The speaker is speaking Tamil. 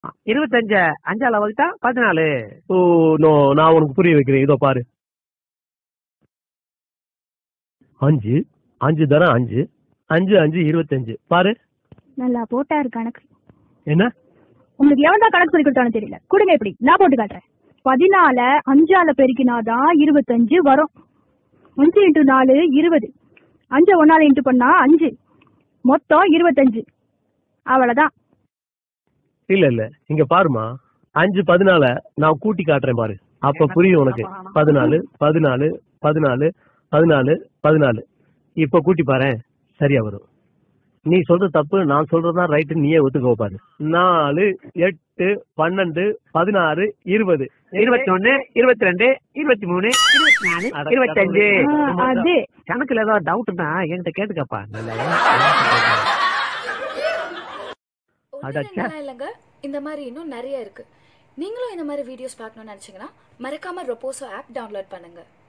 இருபத்தஞ்ச அஞ்சால வகுத்தா பதினாலு ஓ நோ நான் உனக்கு புரிய வைக்கிறேன் இதோ பாரு அஞ்சு அஞ்சு தரம் அஞ்சு அஞ்சு அஞ்சு இருபத்தஞ்சு பாரு நல்லா போட்டாரு கணக்கு என்ன உங்களுக்கு எவன் தான் கணக்கு சொல்லி கொடுத்தானு தெரியல கொடுங்க இப்படி நான் போட்டு காட்டுறேன் பதினால அஞ்சால பெருக்கினாதான் இருபத்தஞ்சு வரும் அஞ்சு இன்ட்டு நாலு இருபது அஞ்சு ஒன்னால இன்ட்டு பண்ணா அஞ்சு மொத்தம் இருபத்தஞ்சு அவ்வளவுதான் இல்ல இல்ல இங்க பாருமா அஞ்சு பதினால நான் கூட்டி காட்டுறேன் பாரு அப்ப புரியும் உனக்கு பதினாலு பதினாலு பதினாலு பதினாலு பதினாலு இப்ப கூட்டி பாரேன் சரியா வரும் நீ சொல்றது தப்பு நான் சொல்றதுதான் ரைட்டு நீயே ஒத்துக்கோ பாரு நாலு எட்டு பன்னெண்டு பதினாறு இருபது இருபத்தி ஒண்ணு இருபத்தி ரெண்டு இருபத்தி மூணு இருபத்தி நாலு அட இருபத்தஞ்சு ஆ, அது கணக்குல ஏதாவது டவுட்னா என்கிட்ட கேட்டுக்கப்பா நல்ல அட, ஒண்ணு ரெண்டுலாம் இல்லைங்க இந்த மாதிரி இன்னும் நிறைய இருக்கு நீங்களும் இந்த மாதிரி வீடியோஸ் பார்க்கணும்னு நினைச்சீங்கன்னா மறக்காம ரொப்போசோ ஆப் டவுன்லோட் பண்ணுங்க